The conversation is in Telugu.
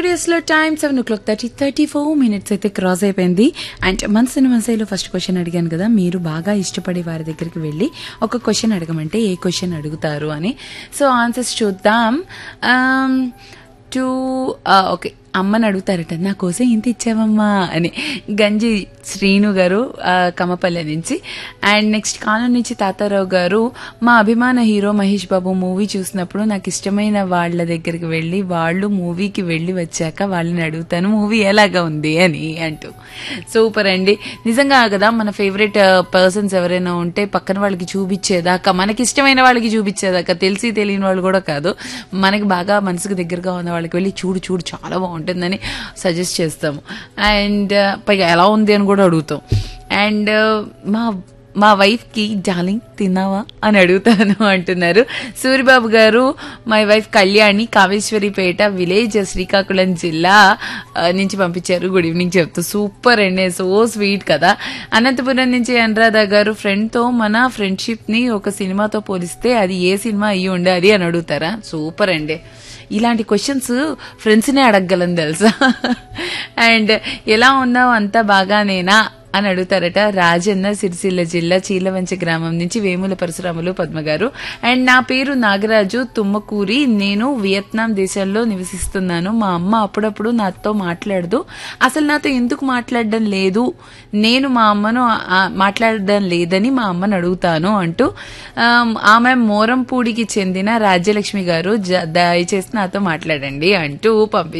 స్టూడియోస్ లో time seven o'clock thirty thirty four minutes అయితే క్రాస్ అయిపోయింది అండ్ మనసుని మనసైలో ఫస్ట్ క్వశ్చన్ అడిగాను కదా మీరు బాగా ఇష్టపడే వారి దగ్గరికి వెళ్ళి ఒక క్వశ్చన్ అడగమంటే ఏ క్వశ్చన్ అడుగుతారు అని సో ఆన్సర్స్ చూద్దాం టు ఓకే అమ్మని అడుగుతారట నా కోసం ఇంత ఇచ్చావమ్మా అని గంజి శ్రీను గారు ఆ, కమపల్లె నుంచి అండ్ నెక్స్ట్ కాలం నుంచి తాతారావు గారు మా అభిమాన హీరో మహేష్ బాబు మూవీ చూసినప్పుడు నాకు ఇష్టమైన వాళ్ళ దగ్గరికి వెళ్ళి వాళ్ళు మూవీకి వెళ్ళి వచ్చాక వాళ్ళని అడుగుతాను మూవీ ఎలాగా ఉంది అని అంటూ సూపర్ అండి నిజంగా కదా మన ఫేవరెట్ పర్సన్స్ ఎవరైనా ఉంటే పక్కన వాళ్ళకి చూపించేదాకా మనకి ఇష్టమైన వాళ్ళకి చూపించేదాకా తెలిసి తెలియని వాళ్ళు కూడా కాదు మనకి బాగా మనసుకు దగ్గరగా ఉన్న వాళ్ళకి వెళ్ళి చూడు చూడు చాలా బాగుంటుందని సజెస్ట్ చేస్తాము అండ్ పైగా ఎలా ఉంది అని కూడా అడుగుతాం అండ్ మా మా వైఫ్ కి డార్లింగ్ తిన్నావా అని అడుగుతాను అంటున్నారు Suribabu garu my wife Kalyani Kameswaripeta village Srikakulam జిల్లా ఆ, నుంచి పంపించారు గుడ్ ఈవినింగ్ చెప్తూ సూపర్ అండి సో స్వీట్ కదా అనంతపురం నుంచి అనురాధ గారు ఫ్రెండ్ తో మన ఫ్రెండ్షిప్ ని ఒక సినిమాతో పోలిస్తే అది ఏ సినిమా అయ్యి ఉండాలి అని అడుగుతారా సూపర్ అండి ఇలాంటి క్వశ్చన్స్ ఫ్రెండ్స్నే అడగగలను తెలుసా అండ్ ఎలా ఉన్నావు అంతా బాగానేనా అని అడుగుతారట రాజన్న సిరిసిల్ల జిల్లా చీలవంచ గ్రామం నుంచి వేముల పరశురాములు పద్మ గారు అండ్ నా పేరు నాగరాజు తుమ్మకూరి నేను వియత్నాం దేశంలో నివసిస్తున్నాను మా అమ్మ అప్పుడప్పుడు నాతో మాట్లాడదు అసలు నాతో ఎందుకు మాట్లాడడం లేదు నేను మా అమ్మను ఆ, మాట్లాడడం లేదని మా అమ్మని అడుగుతాను అంటూ ఆమ్, ఆమె మోరంపూడికి చెందిన రాజ్యలక్ష్మి గారు జ- దయచేసి నాతో మాట్లాడండి అంటూ పంపి